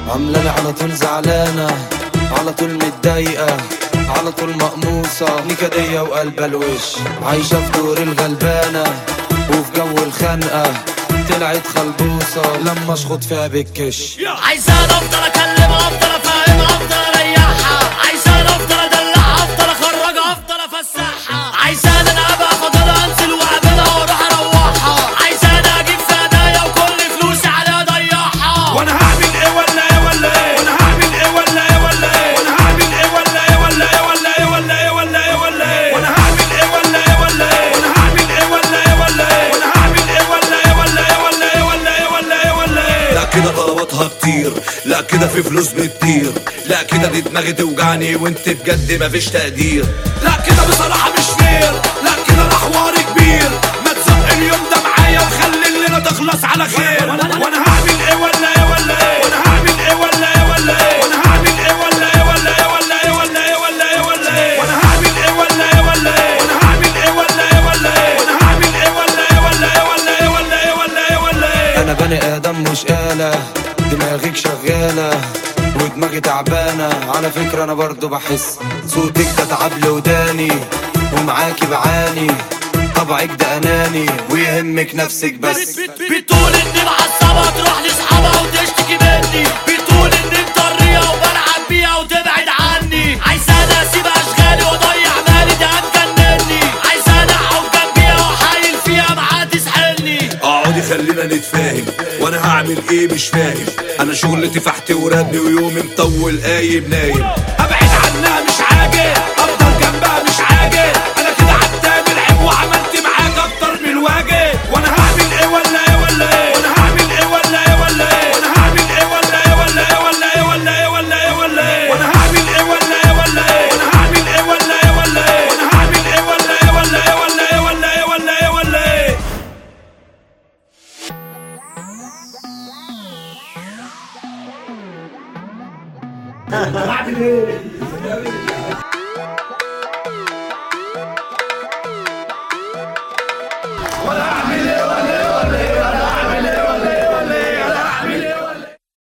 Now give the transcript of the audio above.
عاملة لي على طول زعلانة على طول متضايقة على طول مقموصة نكدية وقلبة الوش عايشة في دور الغلبانة وفي جو الخنقة طلعت خلبوصة لما اشخط فيها بالكش عايزة افضل اكلمها افضل افهمها افضل اريحها عايزة افضل ادلعها افضل اخرجها افضل افسحها عايزة انا ابقى فاضلها انزل واقابلها واروح اروحها عايزة انا اجيب في هدايا وكل فلوسي عليها اضيعها وانا هعمل ايه ولا ايه ولا ايه وانا هعمل ايه ولا ايه ولا ايه وانا هعمل ايه ولا ايه ولا ايه ولا ايه ولا ايه ولا ايه ولا ايه وانا هعمل ايه ولا ايه ولا ايه وانا هعمل ايه ولا ايه ولا ايه وانا هعمل ايه ولا ايه ولا ايه ولا ايه ولا ايه ولا ايه ولا ايه لا كده طلباتها كتير لا كده في فلوس بتطير لا كده دي دماغي توجعني وانت بجد مفيش تقدير لا كده بصراحة مش فير لا كده ده حوار كبير ما تزق اليوم ده معايا وخلي الليلة تخلص على خير وانا هعمل ايه ولا ايه ولا ايه وانا هعمل ايه ولا ايه ولا ايه وانا هعمل ايه ولا ايه ولا ايه ولا ايه ولا ايه ولا ايه ولا ايه وانا هعمل ايه ولا ايه ولا ايه وانا هعمل ايه ولا ايه ولا ايه وانا هعمل ايه ولا ايه ولا ايه ولا ايه ولا ايه ولا ايه ولا ايه انا بني ادم مش آلة دماغك شغالة ودماغي تعبانة على فكرة انا برضو بحس صوتك ده تعب لي وداني ومعاكي بعاني طبعك ده اناني ويهمك نفسك بس بتقول اني معصبة تروح لاصحابها وتشتكي مني بتقول اني مطرية وبلعب بيها وتبعد عني عايز انا اسيب اشغالي واضيع مالي ده هتجنني عايز انا اقعد جنبيها واحايل فيها معاها تسحلني اقعدي خلينا نتفاهم وانا هعمل ايه مش فاهم انا شغلتي فحت وربني ويومي مطول قايم نايم ابعد عنها مش عاجل افضل جنبها مش عاجل انا كده عدى بالعيب وعملت معاك اكتر من الواجب وانا هعمل ايه ولا ايه ولا ايه وانا هعمل ايه ولا ايه ولا ايه وانا هعمل ايه ولا ايه ولا ايه ولا ايه ولا ايه ولا ايه ولا ايه وانا هعمل ايه ولا ايه ولا ايه وانا هعمل ايه ولا ايه ولا ايه وانا هعمل ايه ولا ايه ولا ايه ولا ايه ولا ايه ولا ايه ولا ايه بعمل ايه